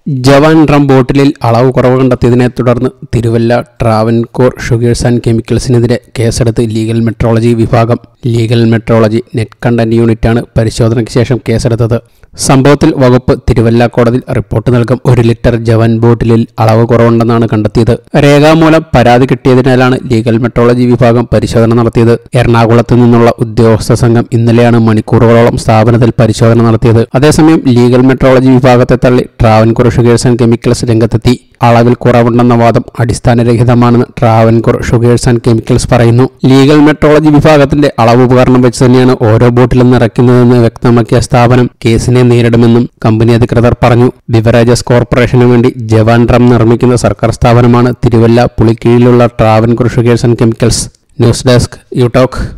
ജവാൻ rum ബോട്ടിലിൽ അളവ് കുറവ് കണ്ടെത്തിയതിനെ തുടർന്ന് തിരുവല്ല ട്രാവൻകൂർ ഷുഗേഴ്സ് ആൻഡ് കെമിക്കൽസിനെതിരെ കേസെടുത്ത് ലീഗൽ മെട്രോളജി വിഭാഗം ലീഗൽ മെട്രോളജി നെറ്റ് കണ്ടന്റ് യൂണിറ്റാണ് പരിശോധനയ്ക്ക് ശേഷം കേസെടുത്തത് സംഭവത്തിൽ വകുപ്പ് തിരുവല്ല കോടതിയിൽ റിപ്പോർട്ട് നൽകും ഒരു ലിറ്റർ ജവാൻ ബോട്ടിലിൽ അളവ് കുറവുണ്ടെന്നാണ് കണ്ടെത്തിയത് രേഖാമൂലം പരാതി കിട്ടിയതിനാലാണ് ലീഗൽ മെട്രോളജി വിഭാഗം പരിശോധന നടത്തിയത് എറണാകുളത്ത് നിന്നുള്ള ഉദ്യോഗസ്ഥ സംഘം ഇന്നലെയാണ് മണിക്കൂറുകളോളം സ്ഥാപനത്തിൽ പരിശോധന നടത്തിയത് അതേസമയം ലീഗൽ മെട്രോളജി വിഭാഗത്തെ തള്ളി ട്രാവൻകൂർ ഷുഗേഴ്സ് ആൻഡ് കെമിക്കൽസ് രംഗത്തെത്തി അളവിൽ കുറവുണ്ടെന്ന വാദം അടിസ്ഥാനരഹിതമാണെന്ന് ട്രാവൻകൂർ ഷുഗേഴ്സ് ആൻഡ് കെമിക്കൽസ് പറയുന്നു ലീഗൽ മെട്രോളജി വിഭാഗത്തിന്റെ അളവ് ഉപകരണം വെച്ച് തന്നെയാണ് ഓരോ ബോട്ടിലും നിറയ്ക്കുന്നതെന്ന് വ്യക്തമാക്കിയ സ്ഥാപനം കേസിനെ നേരിടുമെന്നും കമ്പനി അധികൃതർ പറഞ്ഞു ബിവറേജസ് കോർപ്പറേഷനു വേണ്ടി ജവാൻ ഡ്രം നിർമ്മിക്കുന്ന സർക്കാർ സ്ഥാപനമാണ് തിരുവല്ല പുളിക്കീഴിലുള്ള Travancore sugars and chemicals news desk you talk